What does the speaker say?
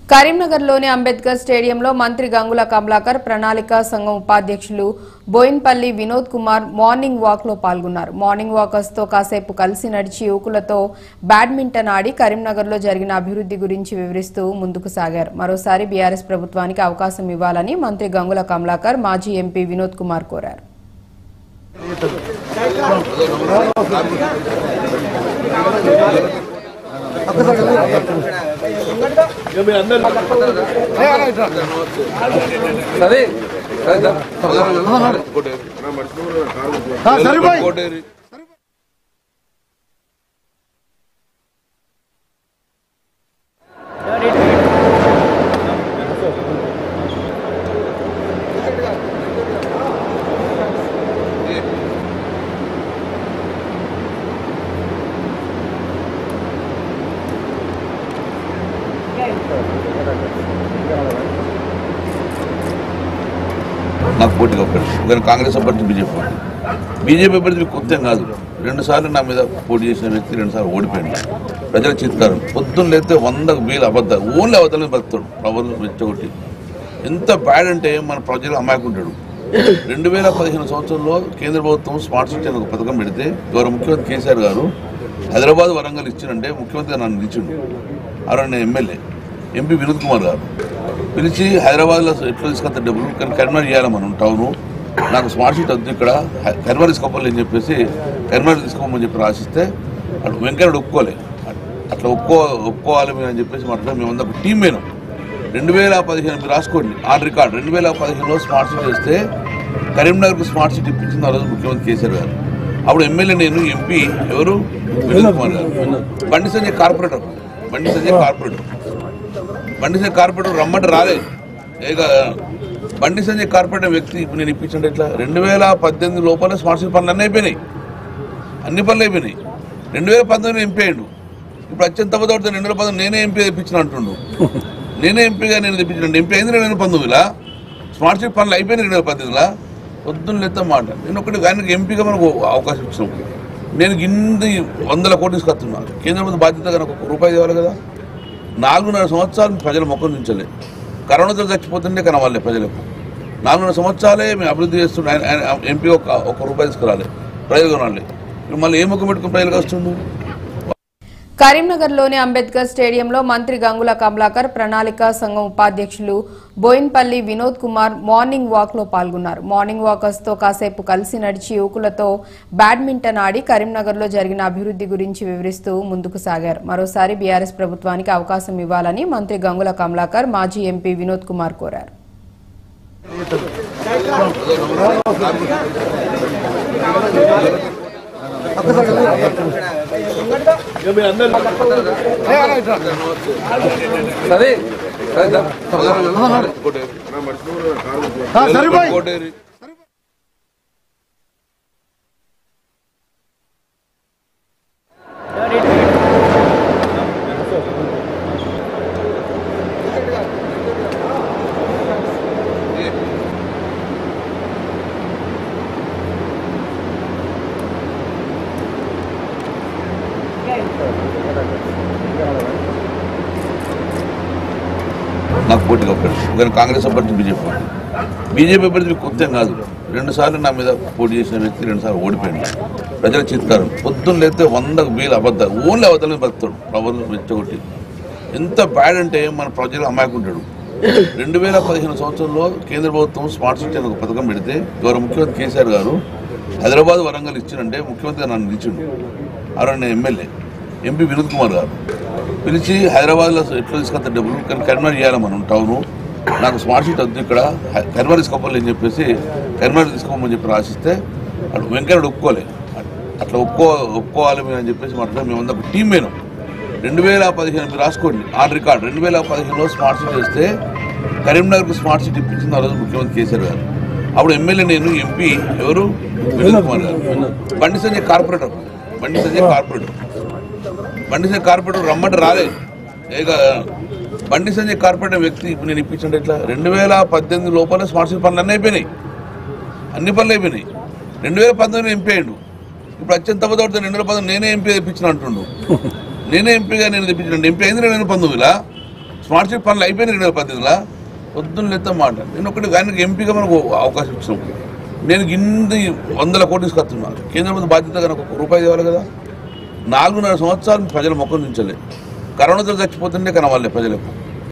కరీంనగర్లోని అంబేద్కర్ స్టేడియంలో మంత్రి గంగుల కమలాకర్ ప్రణాళిక సంఘం ఉపాధ్యక్షులు బోయిన్పల్లి వినోద్ కుమార్ మార్నింగ్ వాక్ లో పాల్గొన్నారు మార్నింగ్ వాకర్స్ తో కాసేపు కలిసి నడిచి యువకులతో బ్యాడ్మింటన్ ఆడి కరీంనగర్లో జరిగిన అభివృద్ధి గురించి వివరిస్తూ ముందుకు సాగారు మరోసారి బీఆర్ఎస్ ప్రభుత్వానికి అవకాశం ఇవ్వాలని మంత్రి గంగుల కమలాకర్ మాజీ ఎంపీ వినోద్ కుమార్ కోరారు అదే సరిపోయి నాకు పోటీగా ఒకటి నేను కాంగ్రెస్ అభ్యర్థి బీజేపీ పార్టీ బీజేపీ అభ్యర్థి మీకు కొత్త ఏం కాదు రెండు సార్లు నా మీద పోటీ చేసిన వ్యక్తి రెండు సార్లు ఓడిపోయింది ప్రజల చిత్కారం పొద్దున్న లేస్తే వందకు వేలు అబద్ధాలు ఓన్లీ అబద్ధాలు బతుకుతాడు ప్రజలు రెచ్చగొట్టి ఎంత బ్యాడ్ అంటే మన ప్రజలు అమాయకుంటాడు రెండు వేల పదిహేను సంవత్సరంలో కేంద్ర ప్రభుత్వం స్మార్ట్ సిటీ అనే ఒక పథకం పెడితే గౌరవ ముఖ్యమంత్రి కేసీఆర్ గారు హైదరాబాద్ వరంగల్ ఇచ్చిందంటే ముఖ్యమంత్రి గారు నన్ను ఇచ్చిండు అరవై నేను ఎమ్మెల్యే ఎంపీ వినోద్ కుమార్ గారు పిలిచి హైదరాబాద్లో ఎట్లా తీసుకొస్తా డబ్బులు కానీ కరీంనగర్ చేయాలి మనం టౌను నాకు స్మార్ట్ సిటీ వద్దు ఇక్కడ హై- కరీంనగర్ తీసుకోవాలి అని చెప్పేసి కరీంనగర్ తీసుకోమని చెప్పి రాసిస్తే అటు వెంకయ్య ఒప్పుకోలే అట్లా ఒప్పుకో ఒప్పుకోవాలి మీరు అని చెప్పేసి మాట్లాడి మేము అందరం టీం పోయినాం రెండు వేల పదిహేను మీరు రాసుకోండి ఆన్ రికార్డ్ రెండు వేల పదిహేనులో స్మార్ట్ సిటీ వస్తే కరీంనగర్కు స్మార్ట్ సిటీ ఇప్పించింది ఆ రోజు ముఖ్యమంత్రి కేసీఆర్ గారు అప్పుడు ఎమ్మెల్యే నేను ఎంపీ ఎవరు వినోద్ కుమార్ గారు బండి సంజయ్ కార్పొరేటర్ బండి సంజయ్ కార్పొరేటర్ బండి సంజయ్ కార్పొరేటర్ రమ్మంటే రాలే ఏక బండి సంజయ్ కార్పొరేటర్ వ్యక్తి ఇప్పుడు నేను ఇప్పించండి ఇట్లా రెండు వేల పద్దెనిమిది లోపల స్మార్ట్ సిటీ పనులు అన్నీ అయిపోయినాయి అన్ని పనులు అయిపోయినాయి రెండు వేల పంతొమ్మిది ఎంపీ అయ్యిండు ఇప్పుడు అత్యంత తప్పదవుతుంది రెండు వేల పంతొమ్మిది నేనే ఎంపీ తెప్పించిన అంటుండు నేనే ఎంపీగా నేను తెప్పించిన ఎంపీ అయింది రెండు వేల పంతొమ్మిదిలా స్మార్ట్ సిటీ పనులు అయిపోయినాయి రెండు వేల పద్దెనిమిదిలా పొద్దున్న లెత్త మాట నేను ఒకటి ఆయనకి ఎంపీగా మనకు అవకాశం ఇచ్చినాం నేను గిన్ని వందల కోట్లు తీసుకొస్తున్నా కేంద్ర ప్రభుత్వ బాధ్యతగా నాకు ఒక రూపాయి ఇవ్వాలి కదా నాలుగున్నర సంవత్సరాలు ప్రజల ముఖం నుంచలే కరోనాతో చచ్చిపోతుంటే కనవాలే ప్రజలకు నాలుగున్నర సంవత్సరాలే మేము అభివృద్ధి చేస్తుండే ఆయన ఆయన ఎంపీ ఒక ఒక రూపాయి తీసుకురాలి ప్రజలు కొనాలి ఇప్పుడు మళ్ళీ ఏ ముఖం పెట్టుకుని ప్రజలకు వస్తుండు కరీంనగర్లోని అంబేద్కర్ స్టేడియంలో మంత్రి గంగుల కమలాకర్ ప్రణాళిక సంఘం ఉపాధ్యక్షులు బోయిన్పల్లి వినోద్ కుమార్ మార్నింగ్ వాక్ లో పాల్గొన్నారు మార్నింగ్ వాకర్స్ తో కాసేపు కలిసి నడిచి యువకులతో బ్యాడ్మింటన్ ఆడి కరీంనగర్లో జరిగిన అభివృద్ధి గురించి వివరిస్తూ ముందుకు సాగారు మరోసారి బీఆర్ఎస్ ప్రభుత్వానికి అవకాశం ఇవ్వాలని మంత్రి గంగుల కమలాకర్ మాజీ ఎంపీ వినోద్ కుమార్ కోరారు అదే సరిపోయి నాకు పోటీగా ఒకటి నేను కాంగ్రెస్ అభ్యర్థి బీజేపీ పార్టీ బీజేపీ అభ్యర్థి మీకు కొత్త ఏం కాదు రెండు సార్లు నా మీద పోటీ చేసిన వ్యక్తి రెండు సార్లు ఓడిపోయింది ప్రజల చిత్కారం పొద్దున్న లేస్తే వందకు వేలు అబద్ధాలు ఓన్లీ అబద్ధాలు బతుకుతాడు ప్రజలు రెచ్చగొట్టి ఎంత బ్యాడ్ అంటే మన ప్రజలు అమాయకుంటాడు రెండు వేల పదిహేను సంవత్సరంలో కేంద్ర ప్రభుత్వం స్మార్ట్ సిటీ అనే ఒక పథకం పెడితే గౌరవ ముఖ్యమంత్రి కేసీఆర్ గారు హైదరాబాద్ వరంగల్ ఇచ్చిందంటే ముఖ్యమంత్రి గారు నన్ను ఇచ్చిండు అరవై నేను ఎమ్మెల్యే ఎంపీ వినోద్ కుమార్ గారు పిలిచి హైదరాబాద్లో ఎట్లా తీసుకొస్తా డబ్బులు కానీ కరీంనగర్ చేయాలి మనం టౌను నాకు స్మార్ట్ సిటీ వద్దు ఇక్కడ హై- కరీంనగర్ తీసుకోవాలి అని చెప్పేసి కరీంనగర్ తీసుకోమని చెప్పి రాసిస్తే అటు వెంకయ్య ఒప్పుకోలే అట్లా ఒప్పుకో ఒప్పుకోవాలి మీరు అని చెప్పేసి మాట్లాడి మేము అందరం టీం పోయినాం రెండు వేల పదిహేను మీరు రాసుకోండి ఆన్ రికార్డ్ రెండు వేల పదిహేనులో స్మార్ట్ సిటీ వస్తే కరీంనగర్కు స్మార్ట్ సిటీ ఇప్పించింది ఆ రోజు ముఖ్యమంత్రి కేసీఆర్ గారు అప్పుడు ఎమ్మెల్యే నేను ఎంపీ ఎవరు వినోద్ కుమార్ గారు బండి సంజయ్ కార్పొరేటర్ బండి సంజయ్ కార్పొరేటర్ బండి సంజయ్ కార్పొరేటర్ రమ్మంటే రాలే ఏక బండి సంజయ్ కార్పొరేటర్ వ్యక్తి ఇప్పుడు నేను ఇప్పించండి ఇట్లా రెండు వేల పద్దెనిమిది లోపల స్మార్ట్ సిటీ పనులు అన్నీ అయిపోయినాయి అన్ని పనులు అయిపోయినాయి రెండు వేల పంతొమ్మిది ఎంపీ అయ్యిండు ఇప్పుడు అత్యంత తప్పదవుతుంది రెండు వేల పంతొమ్మిది నేనే ఎంపీ తెప్పించిన అంటుండు నేనే ఎంపీగా నేను తెప్పించిన ఎంపీ అయింది రెండు వేల పంతొమ్మిదిలా స్మార్ట్ సిటీ పనులు అయిపోయినాయి రెండు వేల పద్దెనిమిదిలో పొద్దున్న లేత మాట నేను ఒకటి దానికి ఎంపీగా మనకు అవకాశం ఇచ్చినాం నేను ఇన్ని వందల కోట్లు తీసుకొస్తున్నా కేంద్ర మంత్రి బాధ్యతగా నాకు ఒక రూపాయి ఇవ్వాలి కదా నాలుగున్నర సంవత్సరాలు ప్రజల మొక్కలు నుంచలే కరోనాతో చచ్చిపోతుంటే కనవాలే ప్రజలకు